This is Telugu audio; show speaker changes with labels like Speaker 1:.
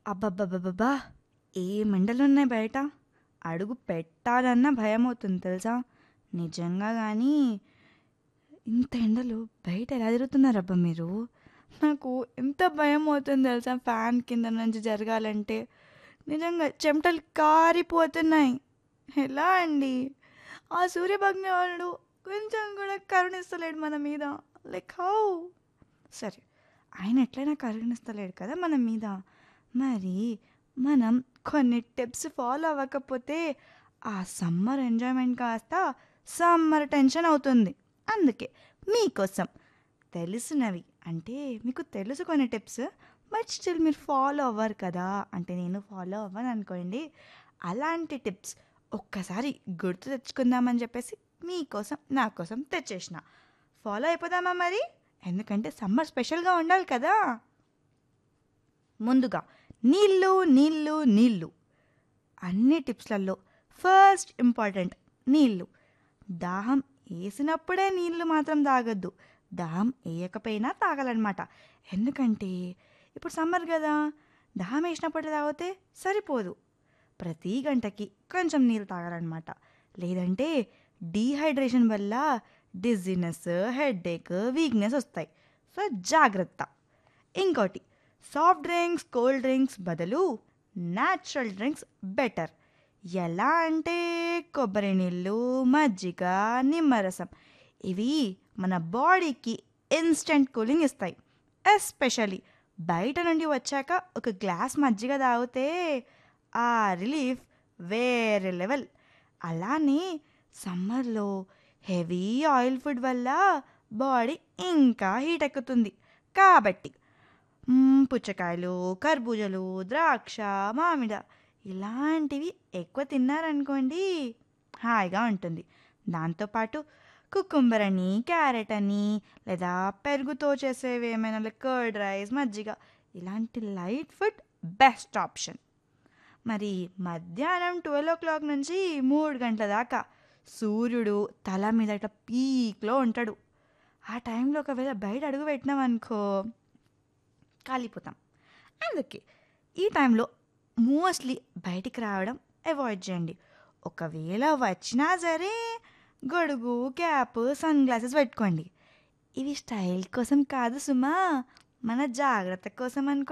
Speaker 1: అబ్బబ్బబ్బబ్బా! ఏం ఎండలున్నాయి బయట. అడుగు పెట్టాలన్నా భయమవుతుంది తెలుసా? నిజంగా గానీ ఇంత ఎండలో బయట ఎలా తిరుగుతున్నారబ్బా మీరు? నాకు ఎంత భయమవుతుంది తెలుసా ఫ్యాన్ కింద నుంచి జరగాలంటే. నిజంగా చెమటలు కారిపోతున్నాయి. ఎలా అండి? ఆ సూర్యభగవానుడు కొంచెం కూడా కరుణిస్తలేడు మన మీద. Like how? సరే ఆయన ఎట్లైనా కరుణిస్తలేడు కదా మన మీద. మరి మనం కొన్ని టిప్స్ ఫాలో అవ్వకపోతే ఆ సమ్మర్ ఎంజాయ్‌మెంట్ కాస్త సమ్మర్ టెన్షన్ అవుతుంది. అందుకే మీకోసం తెలిసినవి అంటే మీకు తెలుసు కొన్ని టిప్స్. బట్ స్టిల్ మీరు ఫాలో అవ్వరు కదా! అంటే నేను ఫాలో అవ్వననుకోండి. అలాంటి టిప్స్ ఒక్కసారి గుర్తు తెచ్చుకుందామని చెప్పేసి మీకోసం, నా కోసం తెచ్చేసిన. ఫాలో అయిపోదామా మరి? ఎందుకంటే సమ్మర్ స్పెషల్‌గా ఉండాలి కదా! ముందుగా నీళ్ళు, నీళ్ళు, నీళ్ళు. అన్ని టిప్స్‌లలో ఫస్ట్ ఇంపార్టెంట్ నీళ్ళు. దాహం ఏసినప్పుడే నీళ్ళు మాత్రం తాగొద్దు. దాహం ఏయకపోయినా తాగాలన్నమాట. ఎందుకంటే ఇప్పుడు సమ్మర్ గదా! దాహం ఏసినప్పుడే తాగితే సరిపోదు. ప్రతి గంటకి కొంచెం నీళ్ళు తాగాలన్నమాట. లేదంటే డీహైడ్రేషన్ వల్ల డిజీనెస్, హెడేక్, వీక్‌నెస్ వస్తాయి. సో జాగ్రత్త. ఇంకోటి సాఫ్ట్ డ్రింక్స్, కోల్డ్ డ్రింక్స్ బదులు న్యాచురల్ డ్రింక్స్ బెటర్. ఎలా అంటే కొబ్బరి నీళ్ళు, మజ్జిగ, నిమ్మరసం. ఇవి మన బాడీకి ఇన్‌స్టంట్ కూలింగ్ ఇస్తాయి. ఎస్పెషల్లీ బయట నుండి వచ్చాక ఒక గ్లాస్ మజ్జిగ తాగితే ఆ రిలీఫ్ వేరే లెవెల్. అలానే సమ్మర్‌లో హెవీ ఆయిల్ ఫుడ్ వల్ల బాడీ ఇంకా హీట్ ఎక్కుతుంది. కాబట్టి హ్మ్, పుచ్చకాయలు, కర్బూజాలు, ద్రాక్ష, మామిడ ఇలాంటివి ఎక్కువ తిన్నారనుకోండి హాయిగా ఉంటుంది. దాంతో పాటు కుకుంబర్ అని, క్యారెట్ అని లేదా పెరుగుతో చేసేవి ఏమైనా లైక్ కర్డ్ రైస్, మజ్జిగ ఇలాంటి లైట్ ఫుడ్ బెస్ట్ ఆప్షన్. మరి మధ్యాహ్నం 12:00 నుంచి 3 గంటల దాకా సూర్యుడు తల మీద ఇట్లా పీక్‌లో ఉంటాడు. ఆ టైంలో ఒకవేళ బయట అడుగు పెట్టినామనుకో కాలిపోతాం. అందుకే ఈ టైంలో మోస్ట్‌లీ బయటికి రావడం అవాయిడ్ చేయండి. ఒకవేళ వచ్చినా సరే గొడుగు, క్యాప్, సన్ గ్లాసెస్ పెట్టుకోండి. ఇవి స్టైల్ కోసం కాదు సుమా! మన జాగ్రత్త కోసం అనుకో